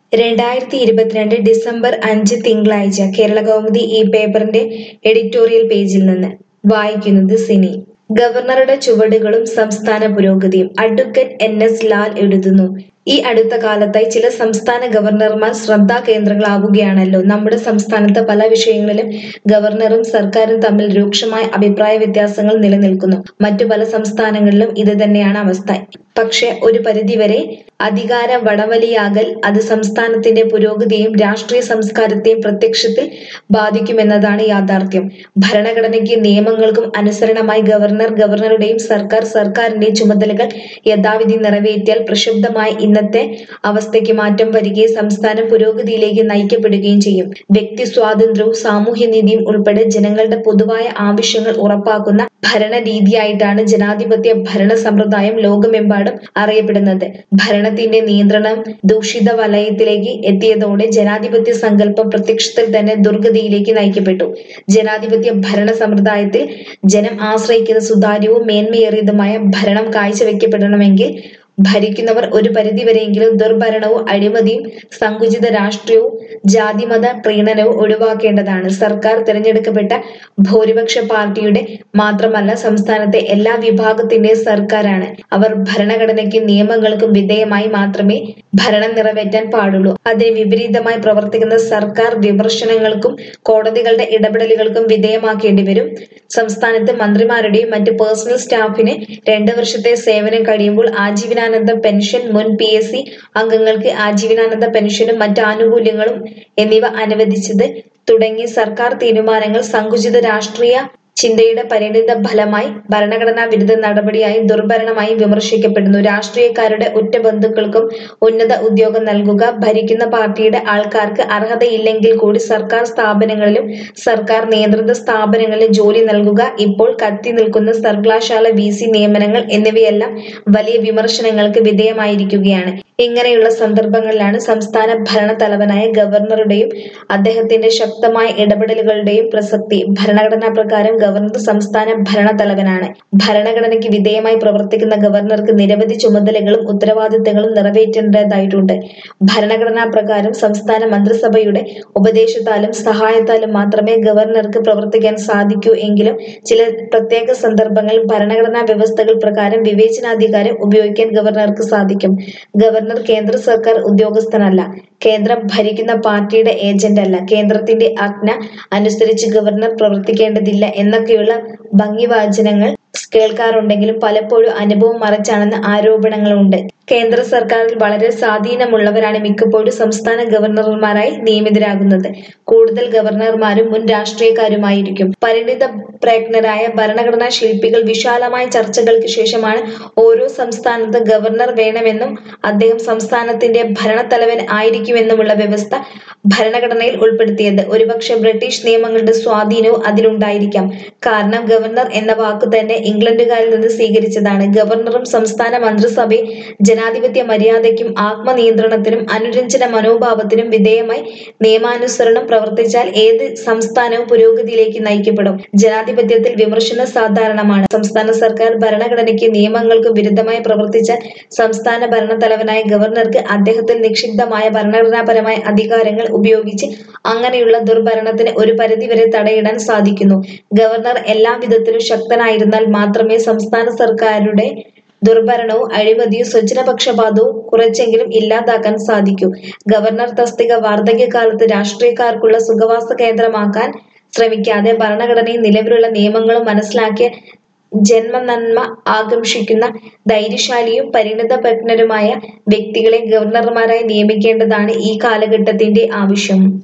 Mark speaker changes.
Speaker 1: രണ്ടായിരത്തി ഇരുപത്തിരണ്ട് ഡിസംബർ അഞ്ച് തിങ്കളാഴ്ച കേരളകൗമുദി ഈ പേപ്പറിന്റെ എഡിറ്റോറിയൽ പേജിൽ നിന്ന് വായിക്കുന്നത് സിനി ഗവർണറുടെ ചുവടുകളും സംസ്ഥാന പുരോഗതിയും അഡ്വക്കേറ്റ് എൻ എസ് ലാൽ എഴുതുന്നു ഈ അടുത്ത കാലത്തായി ചില സംസ്ഥാന ഗവർണർമാർ ശ്രദ്ധാകേന്ദ്രങ്ങളാവുകയാണല്ലോ നമ്മുടെ സംസ്ഥാനത്ത് പല വിഷയങ്ങളിലും ഗവർണറും സർക്കാരും തമ്മിൽ രൂക്ഷമായ അഭിപ്രായ വ്യത്യാസങ്ങൾ നിലനിൽക്കുന്നു മറ്റു പല സംസ്ഥാനങ്ങളിലും ഇത് തന്നെയാണ് അവസ്ഥ പക്ഷേ ഒരു പരിധിവരെ അധികാര വടവലിയാകൽ അത് സംസ്ഥാനത്തിന്റെ പുരോഗതിയെയും രാഷ്ട്രീയ സംസ്കാരത്തെയും പ്രത്യക്ഷത്തിൽ ബാധിക്കുമെന്നതാണ് യാഥാർത്ഥ്യം ഭരണഘടനയ്ക്ക് നിയമങ്ങൾക്കും അനുസരണമായി ഗവർണർ ഗവർണറുടെയും സർക്കാർ സർക്കാരിന്റെയും ചുമതലകൾ യഥാവിധി നിറവേറ്റിയാൽ പ്രക്ഷുബ്ധമായ ഇന്നത്തെ അവസ്ഥയ്ക്ക് മാറ്റം വരികയും സംസ്ഥാനം പുരോഗതിയിലേക്ക് നയിക്കപ്പെടുകയും ചെയ്യും വ്യക്തി സ്വാതന്ത്ര്യവും സാമൂഹ്യനീതിയും ഉൾപ്പെടെ ജനങ്ങളുടെ പൊതുവായ ആവശ്യങ്ങൾ ഉറപ്പാക്കുന്ന ഭരണരീതിയായിട്ടാണ് ജനാധിപത്യ ഭരണ സമ്പ്രദായം ലോകമെമ്പാടും അറിയപ്പെടുന്നത് ഭരണത്തിന്റെ നിയന്ത്രണം ദൂഷിത വലയത്തിലേക്ക് എത്തിയതോടെ ജനാധിപത്യ സങ്കല്പം പ്രത്യക്ഷത്തിൽ തന്നെ ദുർഗതിയിലേക്ക് നയിക്കപ്പെട്ടു ജനാധിപത്യ ഭരണ സമ്പ്രദായത്തിൽ ജനം ആശ്രയിക്കുന്ന സുതാര്യവും മേന്മയേറിയതുമായ ഭരണം കാഴ്ചവെക്കപ്പെടണമെങ്കിൽ ഭരിക്കുന്നവർ ഒരു പരിധിവരെയെങ്കിലും ദുർഭരണവും അഴിമതിയും സങ്കുചിത രാഷ്ട്രീയവും ജാതിമത പ്രീണനവും ഒഴിവാക്കേണ്ടതാണ് സർക്കാർ തിരഞ്ഞെടുക്കപ്പെട്ട ഭൂരിപക്ഷ പാർട്ടിയുടെ മാത്രമല്ല സംസ്ഥാനത്തെ എല്ലാ വിഭാഗത്തിന്റെയും സർക്കാരാണ് അവർ ഭരണഘടനയ്ക്കും നിയമങ്ങൾക്കും വിധേയമായി മാത്രമേ ഭരണം നിറവേറ്റാൻ പാടുള്ളൂ അതിന് വിപരീതമായി പ്രവർത്തിക്കുന്ന സർക്കാർ വിമർശനങ്ങൾക്കും കോടതികളുടെ ഇടപെടലുകൾക്കും വിധേയമാക്കേണ്ടി വരും സംസ്ഥാനത്ത് മന്ത്രിമാരുടെയും മറ്റ് പേഴ്സണൽ സ്റ്റാഫിന് രണ്ട് വർഷത്തെ സേവനം കഴിയുമ്പോൾ ആജീവനാനന്ദ പെൻഷൻ മുൻ പി എസ് സി അംഗങ്ങൾക്ക് ആജീവനാനന്ദ പെൻഷനും മറ്റ് ആനുകൂല്യങ്ങളും എന്നിവ അനുവദിച്ചത് തുടങ്ങി സർക്കാർ തീരുമാനങ്ങൾ സങ്കുചിത രാഷ്ട്രീയ ചിന്തയുടെ പരിണിത ഫലമായി ഭരണഘടനാ വിരുദ്ധ നടപടിയായും ദുർഭരണമായും വിമർശിക്കപ്പെടുന്നു രാഷ്ട്രീയക്കാരുടെ ഉറ്റ ബന്ധുക്കൾക്കും ഉന്നത ഉദ്യോഗം നൽകുക ഭരിക്കുന്ന പാർട്ടിയുടെ ആൾക്കാർക്ക് അർഹതയില്ലെങ്കിൽ കൂടി സർക്കാർ സ്ഥാപനങ്ങളിലും സർക്കാർ നിയന്ത്രിത സ്ഥാപനങ്ങളിലും ജോലി നൽകുക ഇപ്പോൾ കത്തി നിൽക്കുന്ന സർവകലാശാല വി സി നിയമനങ്ങൾ എന്നിവയെല്ലാം വലിയ വിമർശനങ്ങൾക്ക് വിധേയമായിരിക്കുകയാണ് ഇങ്ങനെയുള്ള സന്ദർഭങ്ങളിലാണ് സംസ്ഥാന ഭരണ തലവനായ ഗവർണറുടെയും അദ്ദേഹത്തിന്റെ ശക്തമായ ഇടപെടലുകളുടെയും പ്രസക്തി ഭരണഘടനാ പ്രകാരം ഗവർണർ സംസ്ഥാന ഭരണ തലവനാണ് ഭരണഘടനയ്ക്ക് വിധേയമായി പ്രവർത്തിക്കുന്ന ഗവർണർക്ക് നിരവധി ചുമതലകളും ഉത്തരവാദിത്തങ്ങളും നിറവേറ്റേണ്ടതായിട്ടുണ്ട് ഭരണഘടനാ പ്രകാരം സംസ്ഥാന മന്ത്രിസഭയുടെ ഉപദേശത്താലും സഹായത്താലും മാത്രമേ ഗവർണർക്ക് പ്രവർത്തിക്കാൻ സാധിക്കൂ എങ്കിലും ചില പ്രത്യേക സന്ദർഭങ്ങളിൽ ഭരണഘടനാ വ്യവസ്ഥകൾ പ്രകാരം വിവേചനാധികാരം ഉപയോഗിക്കാൻ ഗവർണർക്ക് സാധിക്കും ഗവർണർ കേന്ദ്ര സർക്കാർ ഉദ്യോഗസ്ഥനല്ല കേന്ദ്രം ഭരിക്കുന്ന പാർട്ടിയുടെ ഏജന്റ് അല്ല കേന്ദ്രത്തിന്റെ ആജ്ഞ അനുസരിച്ച് ഗവർണർ പ്രവർത്തിക്കേണ്ടതില്ല എന്നൊക്കെയുള്ള ഭംഗിവാചനങ്ങൾ കേൾക്കാറുണ്ടെങ്കിലും പലപ്പോഴും അനുഭവം മറച്ചാണെന്ന് ആരോപണങ്ങളുണ്ട് കേന്ദ്ര സർക്കാരിൽ വളരെ സ്വാധീനമുള്ളവരാണ് മിക്കപ്പോഴും സംസ്ഥാന ഗവർണർമാരായി നിയമിതരാകുന്നത് കൂടുതൽ ഗവർണർമാരും മുൻ രാഷ്ട്രീയക്കാരുമായിരിക്കും പരിണിത പ്രജ്ഞരായ ഭരണഘടനാ ശില്പികൾ വിശാലമായ ചർച്ചകൾക്ക് ശേഷമാണ് ഓരോ സംസ്ഥാനത്ത് ഗവർണർ വേണമെന്നും അദ്ദേഹം സംസ്ഥാനത്തിന്റെ ഭരണത്തലവൻ ആയിരിക്കുമെന്നുമുള്ള വ്യവസ്ഥ ഭരണഘടനയിൽ ഉൾപ്പെടുത്തിയത് ഒരുപക്ഷെ ബ്രിട്ടീഷ് നിയമങ്ങളുടെ സ്വാധീനവും അതിലുണ്ടായിരിക്കാം കാരണം ഗവർണർ എന്ന വാക്ക് തന്നെ ഇംഗ്ലണ്ടുകാരിൽ നിന്ന് സ്വീകരിച്ചതാണ് ഗവർണറും സംസ്ഥാന മന്ത്രിസഭയും ജനാധിപത്യ മര്യാദയ്ക്കും ആത്മനിയന്ത്രണത്തിനും അനുരഞ്ജന മനോഭാവത്തിനും വിധേയമായി നിയമാനുസരണം പ്രവർത്തിച്ചാൽ ഏത് സംസ്ഥാനവും പുരോഗതിയിലേക്ക് നയിക്കപ്പെടും ജനാധിപത്യത്തിൽ വിമർശനം സാധാരണമാണ് സംസ്ഥാന സർക്കാർ ഭരണഘടനയ്ക്ക് നിയമങ്ങൾക്കും വിരുദ്ധമായി പ്രവർത്തിച്ചാൽ സംസ്ഥാന ഭരണത്തലവനായ ഗവർണർക്ക് അദ്ദേഹത്തിൽ നിക്ഷിപ്തമായ ഭരണഘടനാപരമായ അധികാരങ്ങൾ ഉപയോഗിച്ച് അങ്ങനെയുള്ള ദുർഭരണത്തിന് ഒരു പരിധിവരെ തടയിടാൻ സാധിക്കുന്നു ഗവർണർ എല്ലാ വിധത്തിലും ശക്തനായിരുന്നാൽ മാത്രമേ സംസ്ഥാന സർക്കാരുടെ ദുർഭരണവും അഴിമതിയും സ്വജനപക്ഷപാതവും കുറച്ചെങ്കിലും ഇല്ലാതാക്കാൻ സാധിക്കൂ ഗവർണർ തസ്തിക വാർദ്ധക്യകാലത്ത് രാഷ്ട്രീയക്കാർക്കുള്ള സുഖവാസ കേന്ദ്രമാക്കാൻ ശ്രമിക്കാതെ ഭരണഘടനയും നിലവിലുള്ള നിയമങ്ങളും മനസ്സിലാക്കിയ ജന്മനന്മ ആകാംക്ഷിക്കുന്ന ധൈര്യശാലിയും പരിണിതപ്രജ്ഞരുമായ വ്യക്തികളെ ഗവർണർമാരായി നിയമിക്കേണ്ടതാണ് ഈ കാലഘട്ടത്തിന്റെ ആവശ്യം